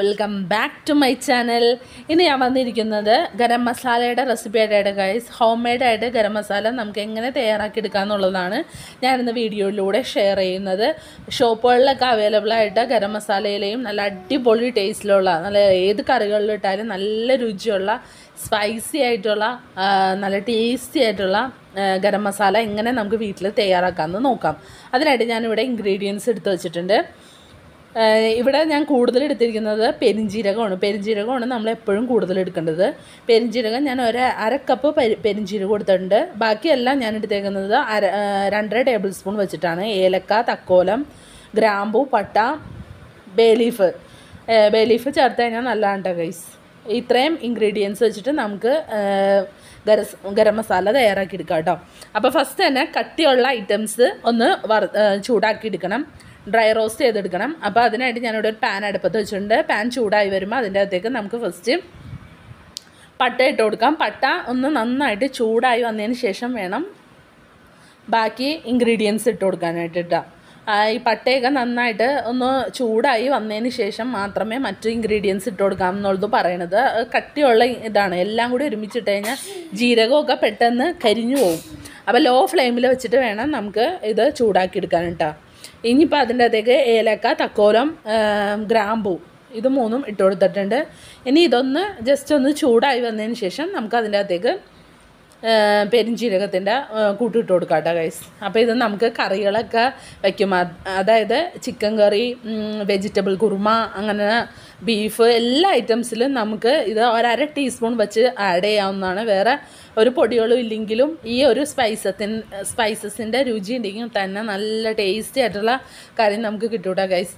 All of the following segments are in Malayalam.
welcome back to my channel ഇനി ഞാൻ വന്നിരിക്കുന്നത് ഗരം മസാലയുടെ റെസിപ്പി ആയിട്ടാണ് ഗൈസ് ഹോം മെയ്ഡ് ആയിട്ട് ഗരം മസാല നമുക്ക് എങ്ങനെ തയ്യാറാക്കി എടുക്കുക എന്നുള്ളതാണ് ഞാനിന്ന് വീഡിയോയിലൂടെ ഷെയർ ചെയ്യുന്നത് ഷോപ്പുകളിലൊക്കെ അവൈലബിൾ ആയിട്ട് ഗരം മസാലയിലെയും നല്ല അടിപൊളി ടേസ്റ്റിലുള്ള നല്ല ഏത് കറികളിലിട്ടാലും നല്ല രുചിയുള്ള സ്പൈസി ആയിട്ടുള്ള ആ, നല്ല ടേസ്റ്റി ആയിട്ടുള്ള ആ, ഗരം മസാല എങ്ങനെ നമുക്ക് വീട്ടിൽ തയ്യാറാക്കാമെന്ന് നോക്കാം അതിനായിട്ട് ഞാനിവിടെ ഇൻഗ്രീഡിയൻസ് എടുത്ത് വെച്ചിട്ടുണ്ട് ഏഹ് ഇവിടെ ഞാൻ കൂടുതൽ എടുത്തിരിക്കുന്നത് പെരിഞ്ജീരകമാണ് പെരിഞ്ജീരകമാണ് നമ്മൾ എപ്പോഴും കൂടുതൽ എടുക്കേണ്ടത് പെരിഞ്ജീരകം ഞാൻ ഒരു അര കപ്പ് പരി പെരിഞ്ജീരകം എടുത്തിട്ടുണ്ട് ബാക്കിയെല്ലാം ഞാൻ എടുത്തേക്കുന്നത് അര ഏഹ് രണ്ടര ടേബിൾ സ്പൂൺ വെച്ചിട്ടാണ് ഏലക്ക തക്കോലം ഗ്രാമ്പു പട്ട ബേലീഫ് ബേലീഫ് ചേർത്ത് കഴിഞ്ഞാൽ നല്ലതാണ് കേട്ടോ ഗൈസ് ഇത്രയും ഇൻഗ്രീഡിയൻസ് വെച്ചിട്ട് നമുക്ക് ഏഹ് ഗരസ് ഗരം മസാല തയ്യാറാക്കി എടുക്കാം കേട്ടോ അപ്പോൾ ഫസ്റ്റ് തന്നെ കട്ടിയുള്ള ഐറ്റംസ് ഒന്ന് വറ ഏഹ് ചൂടാക്കി എടുക്കണം ഡ്രൈ റോസ്റ്റ് ചെയ്തെടുക്കണം അപ്പോൾ അതിനായിട്ട് ഞാനിവിടെ ഒരു പാൻ അടുപ്പത്ത് വെച്ചിട്ടുണ്ട് പാൻ ചൂടായി വരുമ്പോൾ അതിൻ്റെ അകത്തേക്ക് നമുക്ക് ഫസ്റ്റ് പട്ട ഇട്ട് കൊടുക്കാം പട്ട ഒന്ന് നന്നായിട്ട് ചൂടായി വന്നതിന് ശേഷം വേണം ബാക്കി ഇൻഗ്രീഡിയൻസ് ഇട്ട് കൊടുക്കാനായിട്ട് ഇട്ടാ ഈ പട്ടയൊക്കെ നന്നായിട്ട് ഒന്ന് ചൂടായി വന്നതിന് ശേഷം മാത്രമേ മറ്റു ഇൻഗ്രീഡിയൻസ് ഇട്ട് കൊടുക്കാം എന്നുള്ളത് പറയണത് അത് കട്ടിയുള്ള ഇതാണ് എല്ലാം കൂടി ഒരുമിച്ചിട്ട് കഴിഞ്ഞാൽ ജീരകമൊക്കെ പെട്ടെന്ന് കരിഞ്ഞു പോകും അപ്പോൾ ലോ ഫ്ലെയിമിൽ വെച്ചിട്ട് വേണം നമുക്ക് ഇത് ചൂടാക്കി എടുക്കാൻ കേട്ടോ ഇനിയിപ്പോൾ അതിൻ്റെ അകത്തേക്ക് ഏലക്ക തക്കോലം ആ, ഗ്രാമ്പൂ ഇത് മൂന്നും ഇട്ട് കൊടുത്തിട്ടുണ്ട് ഇനി ഇതൊന്ന് ജസ്റ്റ് ഒന്ന് ചൂടായി വന്നതിന് ശേഷം നമുക്ക് അതിൻ്റെ അകത്തേക്ക് പെരിഞ്ചീരകത്തിൻ്റെ കൂട്ടിട്ട് കൊടുക്കാം കേട്ടോ ഗൈസ് അപ്പോൾ ഇത് നമുക്ക് കറികളൊക്കെ വയ്ക്കും അത് അതായത് ചിക്കൻ കറി വെജിറ്റബിൾ കുറുമ അങ്ങനെ ബീഫ് എല്ലാ ഐറ്റംസിലും നമുക്ക് ഇത് ഒരര ടീസ്പൂൺ വെച്ച് ആഡ് ചെയ്യാവുന്നതാണ് വേറെ ഒരു പൊടികളും ഇല്ലെങ്കിലും ഈ ഒരു സ്പൈസത്തിൻ സ്പൈസസിൻ്റെ രുചി ഉണ്ടെങ്കിൽ തന്നെ നല്ല ടേസ്റ്റി ആയിട്ടുള്ള കറി നമുക്ക് കിട്ടൂട്ടോ ഗൈസ്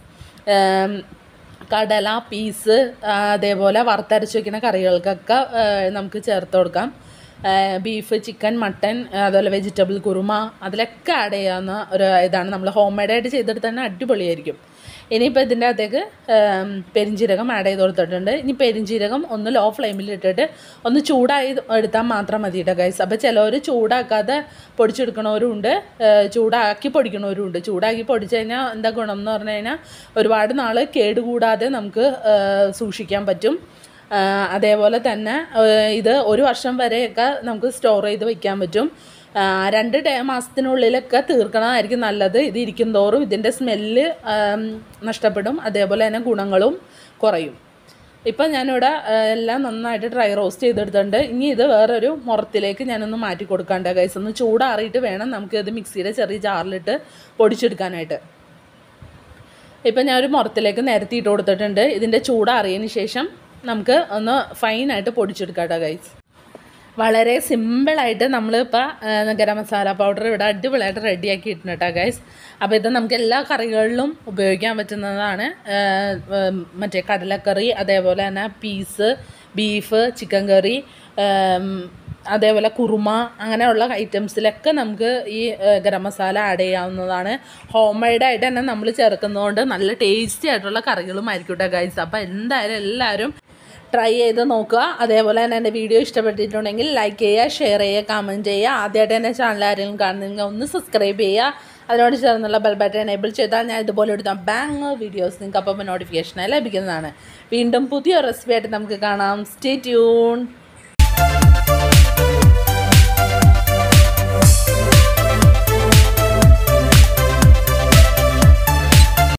കടല പീസ് ആ, അതേപോലെ വറുത്തരച്ച് വയ്ക്കുന്ന കറികൾക്കൊക്കെ ആ, നമുക്ക് ചേർത്ത് കൊടുക്കാം ബീഫ് ചിക്കൻ മട്ടൻ അതുപോലെ വെജിറ്റബിൾ കുറുമ അതിലൊക്കെ ആഡ് ചെയ്യാവുന്ന ഒരു ഇതാണ് നമ്മൾ ഹോം മെയ്ഡായിട്ട് ചെയ്തെടുത്ത് തന്നെ അടിപൊളിയായിരിക്കും ഇനിയിപ്പോൾ ഇതിൻ്റെ അകത്തേക്ക് ആം, പെരിഞ്ജീരകം ആഡ് ചെയ്ത് കൊടുത്തിട്ടുണ്ട് ഇനി പെരിഞ്ജീരകം ഒന്ന് ലോ ഫ്ലെയിമിൽ ഇട്ടിട്ട് ഒന്ന് ചൂടായി എടുത്താൽ മാത്രം മതി കേട്ടോ ഗൈസ് അപ്പോൾ ചിലവർ ചൂടാക്കാതെ പൊടിച്ചെടുക്കണവരും ഉണ്ട് ആ, ചൂടാക്കി പൊടിക്കണവരും ഉണ്ട് ചൂടാക്കി പൊടിച്ച് കഴിഞ്ഞാൽ എന്താ ഗുണം എന്ന് പറഞ്ഞു കഴിഞ്ഞാൽ ഒരുപാട് നാൾ കേടുകൂടാതെ നമുക്ക് ആ, സൂക്ഷിക്കാൻ പറ്റും ആ, അതേപോലെ തന്നെ ആ, ഇത് ഒരു വർഷം വരെയൊക്കെ നമുക്ക് സ്റ്റോർ ചെയ്ത് വെക്കാൻ പറ്റും ആ, രണ്ട് ഡേ മാസത്തിനുള്ളിലൊക്കെ തീർക്കണമായിരിക്കും നല്ലത് ഇത് ഇരിക്കും തോറും ഇതിൻ്റെ സ്മെല്ല് നഷ്ടപ്പെടും അതേപോലെ തന്നെ ഗുണങ്ങളും കുറയും ഇപ്പം ഞാനിവിടെ ആ, എല്ലാം നന്നായിട്ട് ഡ്രൈ റോസ്റ്റ് ചെയ്തെടുത്തിട്ടുണ്ട് ഇനി ഇത് വേറൊരു മുറത്തിലേക്ക് ഞാനൊന്ന് മാറ്റി കൊടുക്കാണ്ട് ഗൈസ് ഒന്ന് ചൂടാറിയിട്ട് വേണം നമുക്ക് ഇത് മിക്സിയുടെ ചെറിയ ജാറിലിട്ട് പൊടിച്ചെടുക്കാനായിട്ട് ഇപ്പം ഞാൻ ഒരു മുറത്തിലേക്ക് നിരത്തിയിട്ട് കൊടുത്തിട്ടുണ്ട് ഇതിൻ്റെ ചൂടാറിയതിന് ശേഷം നമുക്ക് ഒന്ന് ഫൈനായിട്ട് പൊടിച്ചെടുക്കാം കേട്ടോ ഗൈസ് വളരെ സിമ്പിളായിട്ട് നമ്മളിപ്പോൾ ഗരം മസാല പൗഡർ ഇവിടെ അടിപൊളിയായിട്ട് റെഡിയാക്കി ഇട്ടുണ്ട് കേട്ടോ ഗൈസ് അപ്പോൾ ഇത് നമുക്ക് എല്ലാ കറികളിലും ഉപയോഗിക്കാൻ പറ്റുന്നതാണ് ആ, ഉം, മറ്റേ കടലക്കറി അതേപോലെ തന്നെ പീസ് ബീഫ് ചിക്കൻ കറി ഉം, അതേപോലെ കുറുമ അങ്ങനെയുള്ള ഐറ്റംസിലൊക്കെ നമുക്ക് ഈ ആ, ഗരം മസാല ആഡ് ചെയ്യാവുന്നതാണ് ഹോം മെയ്ഡായിട്ട് തന്നെ നമ്മൾ ചേർക്കുന്നതുകൊണ്ട് നല്ല ടേസ്റ്റി ആയിട്ടുള്ള കറികളും ആയിരിക്കും കേട്ടോ ഗൈസ് അപ്പോൾ എന്തായാലും എല്ലാവരും ട്രൈ ചെയ്ത് നോക്കുക അതേപോലെ തന്നെ എൻ്റെ വീഡിയോ ഇഷ്ടപ്പെട്ടിട്ടുണ്ടെങ്കിൽ ലൈക്ക് ചെയ്യുക ഷെയർ ചെയ്യുക കമൻറ്റ് ചെയ്യുക ആദ്യമായിട്ട് എൻ്റെ ചാനൽ ആരെങ്കിലും കാണുന്നെങ്കിൽ ഒന്ന് സബ്സ്ക്രൈബ് ചെയ്യുക അതിനോട് ചേർന്നുള്ള ബെൽ ബട്ടൺ എനേബിൾ ചെയ്താൽ ഞാൻ ഇതുപോലെ എടുത്ത ബാങ് വീഡിയോസ് നിങ്ങൾക്ക് അപ്പം നോട്ടിഫിക്കേഷനായി ലഭിക്കുന്നതാണ് വീണ്ടും പുതിയ റെസിപ്പി ആയിട്ട് നമുക്ക് കാണാം സ്റ്റേ ട്യൂൺ